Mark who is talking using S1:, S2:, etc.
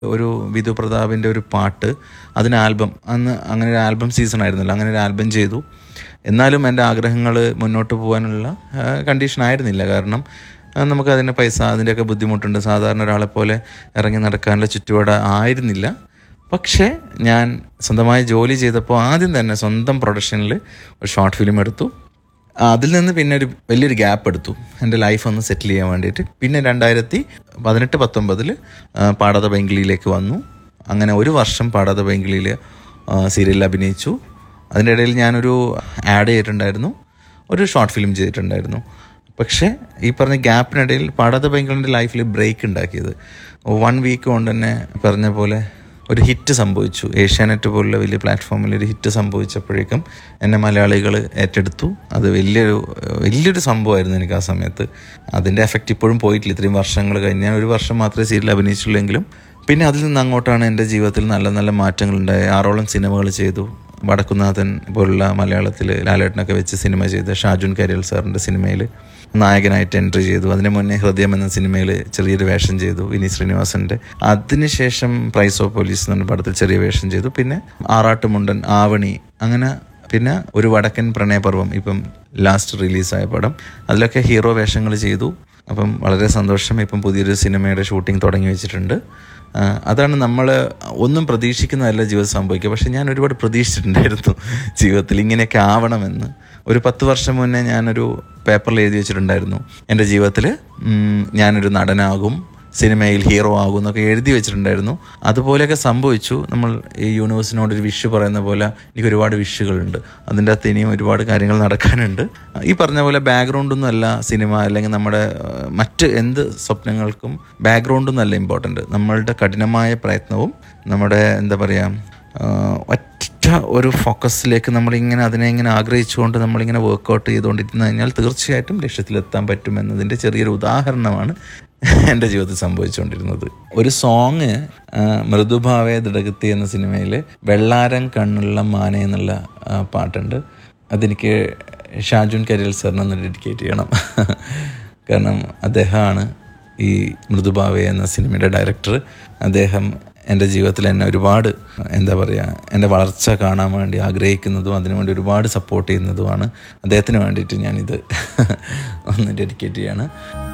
S1: ഒരു വിധു പ്രതാപിൻ്റെ ഒരു പാട്ട് അതിന് ആൽബം അന്ന് അങ്ങനെ ഒരു ആൽബം സീസൺ ആയിരുന്നല്ലോ അങ്ങനെ ഒരു ആൽബം ചെയ്തു എന്നാലും എൻ്റെ ആഗ്രഹങ്ങൾ മുന്നോട്ട് പോകാനുള്ള കണ്ടീഷൻ ആയിരുന്നില്ല കാരണം ആ, നമുക്കതിന് പൈസ അതിൻ്റെയൊക്കെ ബുദ്ധിമുട്ടുണ്ട് സാധാരണ ഒരാളെ പോലെ ഇറങ്ങി നടക്കാനുള്ള ചുറ്റുപാട് ആയിരുന്നില്ല പക്ഷേ ഞാൻ സ്വന്തമായി ജോലി ചെയ്തപ്പോൾ ആദ്യം തന്നെ സ്വന്തം പ്രൊഡക്ഷനിൽ ഒരു ഷോർട്ട് ഫിലിം എടുത്തു അതിൽ നിന്ന് പിന്നെ ഒരു വലിയൊരു ഗ്യാപ്പ് എടുത്തു എൻ്റെ ലൈഫ് ഒന്ന് സെറ്റിൽ ചെയ്യാൻ വേണ്ടിയിട്ട് പിന്നെ രണ്ടായിരത്തി പതിനെട്ട് പത്തൊമ്പതിൽ പാടാത ബംഗിളിയിലേക്ക് വന്നു അങ്ങനെ ഒരു വർഷം പാടാത ബംഗിളിയിൽ സീരിയലിൽ അഭിനയിച്ചു അതിൻ്റെ ഇടയിൽ ഞാനൊരു ആഡ് ചെയ്തിട്ടുണ്ടായിരുന്നു ഒരു ഷോർട്ട് ഫിലിം ചെയ്തിട്ടുണ്ടായിരുന്നു പക്ഷേ ഈ പറഞ്ഞ ഗ്യാപ്പിനിടയിൽ പാടാത്ത ബംഗിളിൻ്റെ ലൈഫിൽ ബ്രേക്ക് ഉണ്ടാക്കിയത് വൺ വീക്ക് കൊണ്ട് തന്നെ പറഞ്ഞ പോലെ ഒരു ഹിറ്റ് സംഭവിച്ചു ഏഷ്യാനെറ്റ് പോലുള്ള വലിയ പ്ലാറ്റ്ഫോമിൽ ഒരു ഹിറ്റ് സംഭവിച്ചപ്പോഴേക്കും എന്നെ മലയാളികൾ ഏറ്റെടുത്തു അത് വലിയൊരു വലിയൊരു സംഭവമായിരുന്നു എനിക്ക് ആ സമയത്ത് അതിൻ്റെ എഫക്റ്റ് ഇപ്പോഴും പോയിട്ടില്ല ഇത്രയും വർഷങ്ങൾ കഴിഞ്ഞ് ഞാൻ ഒരു വർഷം മാത്രമേ സീരിയൽ അഭിനയിച്ചുള്ളെങ്കിലും പിന്നെ അതിൽ നിന്ന് അങ്ങോട്ടാണ് എൻ്റെ ജീവിതത്തിൽ നല്ല നല്ല മാറ്റങ്ങളുണ്ടായി ആറോളം സിനിമകൾ ചെയ്തു വടക്കുന്നാഥൻ പോലുള്ള മലയാളത്തിൽ ലാലേട്ടനൊക്കെ വെച്ച് സിനിമ ചെയ്ത് ഷാജുൻ കരിയൽ സാറിൻ്റെ സിനിമയിൽ നായകനായിട്ട് എൻട്രി ചെയ്തു അതിന് മുന്നേ ഹൃദയം എന്ന സിനിമയിൽ ചെറിയൊരു വേഷം ചെയ്തു വിനീത് ശ്രീനിവാസൻ്റെ അതിനുശേഷം പ്രൈസ് ഓഫ് പോലീസ് എന്ന പടത്തിൽ ചെറിയ വേഷം ചെയ്തു പിന്നെ ആറാട്ടുമുണ്ടൻ ആവണി അങ്ങനെ പിന്നെ ഒരു വടക്കൻ പ്രണയപർവം ഇപ്പം ലാസ്റ്റ് റിലീസായ പടം അതിലൊക്കെ ഹീറോ വേഷങ്ങൾ ചെയ്തു അപ്പം വളരെ സന്തോഷം ഇപ്പം പുതിയൊരു സിനിമയുടെ ഷൂട്ടിംഗ് തുടങ്ങി വെച്ചിട്ടുണ്ട് ആ, അതാണ് നമ്മൾ ഒന്നും പ്രതീക്ഷിക്കുന്നതല്ല ജീവിതം സംഭവിക്കുക പക്ഷെ ഞാൻ ഒരുപാട് പ്രതീക്ഷിച്ചിട്ടുണ്ടായിരുന്നു ജീവിതത്തിൽ ഇങ്ങനെയൊക്കെ ആവണമെന്ന് ഒരു പത്ത് വർഷം മുന്നേ ഞാനൊരു പേപ്പറിൽ എഴുതി വെച്ചിട്ടുണ്ടായിരുന്നു എൻ്റെ ജീവിതത്തിൽ ഉം, ഞാനൊരു നടനാകും സിനിമയിൽ ഹീറോ ആകും എന്നൊക്കെ എഴുതി വെച്ചിട്ടുണ്ടായിരുന്നു അതുപോലെയൊക്കെ സംഭവിച്ചു നമ്മൾ ഈ യൂണിവേഴ്സിനോട് ഒരു വിഷ് പറയുന്ന പോലെ എനിക്ക് ഒരുപാട് വിഷുകളുണ്ട് അതിൻ്റെ അകത്ത് ഇനിയും ഒരുപാട് കാര്യങ്ങൾ നടക്കാനുണ്ട് ഈ പറഞ്ഞ പോലെ ബാക്ക്ഗ്രൗണ്ടൊന്നും അല്ല സിനിമ അല്ലെങ്കിൽ നമ്മുടെ ഏഹ്, മറ്റ് എന്ത് സ്വപ്നങ്ങൾക്കും ബാക്ക്ഗ്രൗണ്ടൊന്നും അല്ല ഇമ്പോർട്ടൻ്റ് നമ്മളുടെ കഠിനമായ പ്രയത്നവും നമ്മുടെ എന്താ പറയുക ആഹ് ഒറ്റ ഒരു ഫോക്കസിലേക്ക് നമ്മളിങ്ങനെ അതിനെ ഇങ്ങനെ ആഗ്രഹിച്ചുകൊണ്ട് നമ്മളിങ്ങനെ വർക്കൗട്ട് ചെയ്തുകൊണ്ടിരുന്നു കഴിഞ്ഞാൽ തീർച്ചയായിട്ടും ലക്ഷ്യത്തിലെത്താൻ പറ്റും എന്നതിൻ്റെ ചെറിയൊരു ഉദാഹരണമാണ് എൻ്റെ ജീവിതത്തിൽ സംഭവിച്ചുകൊണ്ടിരുന്നത് ഒരു സോങ് മൃദുഭാവേ ദൃഢഗത്തി എന്ന സിനിമയിൽ വെള്ളാരം കണ്ണുള്ള മാന എന്നുള്ള ആ, പാട്ടുണ്ട് അതെനിക്ക് ഷാജുൻ കരിയൽ സാറിനൊന്ന് ഡെഡിക്കേറ്റ് ചെയ്യണം കാരണം അദ്ദേഹമാണ് ഈ മൃദുഭാവേ എന്ന സിനിമയുടെ ഡയറക്ടർ അദ്ദേഹം എൻ്റെ ജീവിതത്തിൽ എന്നെ ഒരുപാട് എന്താ പറയുക എൻ്റെ വളർച്ച കാണാൻ വേണ്ടി ആഗ്രഹിക്കുന്നതും അതിനുവേണ്ടി ഒരുപാട് സപ്പോർട്ട് ചെയ്യുന്നതുമാണ് അദ്ദേഹത്തിന് വേണ്ടിയിട്ട് ഞാനിത് ഒന്ന് ഡെഡിക്കേറ്റ് ചെയ്യാണ്